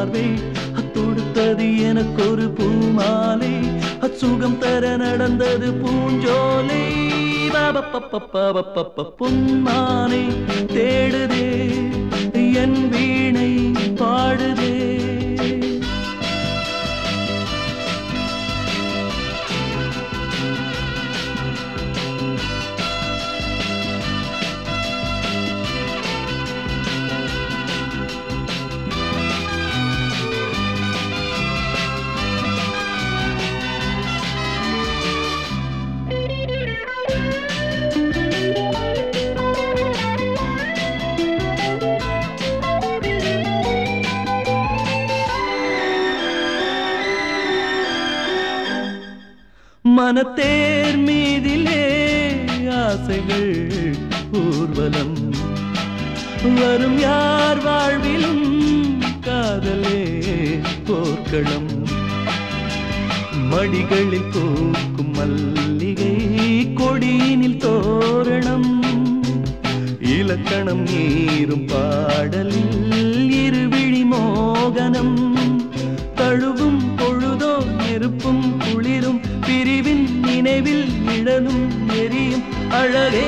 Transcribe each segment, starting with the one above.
பார்வை தொடுத்தது எனக்கு ஒரு பூமாலை அச்சுகம் தர நடந்தது பூஞ்சோலை பாபப்பப்பப்பப்பப்ப பொன்மானை தேடுதே என் வீணை பாடுதே மனத்தேர் மீதிலே ஆசைகள் ஊர்வலம் வரும் யார் வாழ்விலும் காதலே போர்க்களம் மடிகளில் பூக்கும் மல்லிகை கொடியினில் தோரணம் இலக்கணம் நீரும் பாடலில் இருவிழி மோகனம் தழுவும் பொழுதோ நெருப்பும் குளிரும் பிரிவின் நினைவில் நிழலும் எரியும் அழகே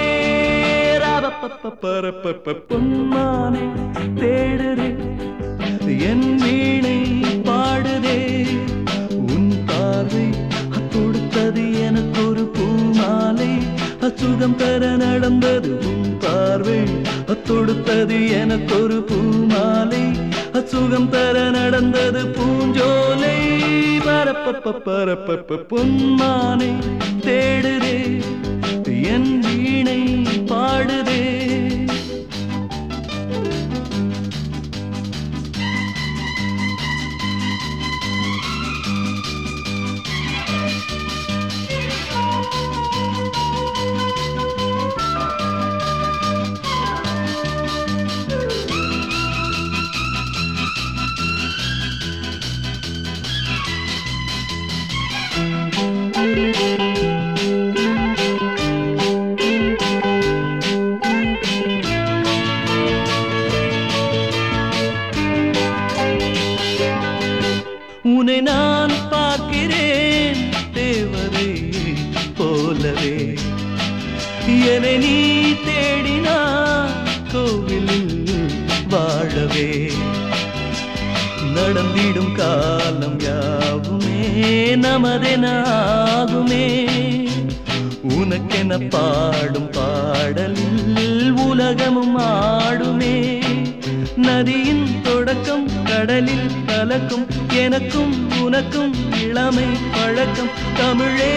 பரப்பப்ப பொன்மானை தேடுதே என் வீணை பாடுதே உன் பார்வை கொடுத்தது எனக்கு ஒரு பூமாலை அச்சுகம் தர நடந்தது உன் பார்வை தொடுத்தது எனக்கு ஒரு பூமாலை அச்சுகம் தர நடந்தது பூஞ்சோலை பரப்பப்ப பரப்பப்ப பொன்மானை தேடுதே என் வீணை பாடுதே உன்னை நான் பார்க்கிறேன் தேவதை போலவே என்னை நீ தேடினா கோவிலில் வாழவே நடந்திடும் காலம் யாவுமே நமதெனாகுமே உனக்கென பாடும் பாடலில் உலகமும் ஆடுமே நதியின் தொடக்கம் கடலில் கலக்கும் எனக்கும் உனக்கும் இளமை பழக்கம் தமிழே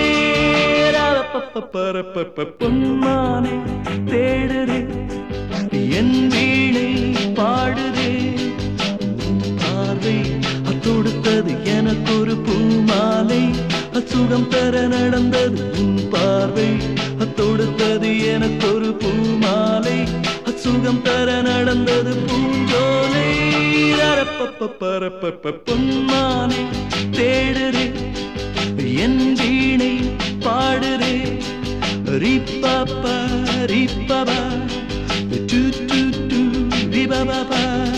பரப்பப்ப பொன்மானை தேடுதே என் வீணை பாடுதே பார்வை தொடுத்தது எனக்கு ஒரு பூமாலை அச்சுகம் தர நடந்தது உன் பார்வை தொடுத்தது எனக்கு ஒரு பூமாலை அச்சுகம் தர நடந்தது பூஞ்சோலை ரரப்பப்ப பரப்பப்ப பொன்மானை தேடுதே என் வீணை பாடுதே ரிப்பப்ப ரிப்பபா டு டு டு ரிபபபா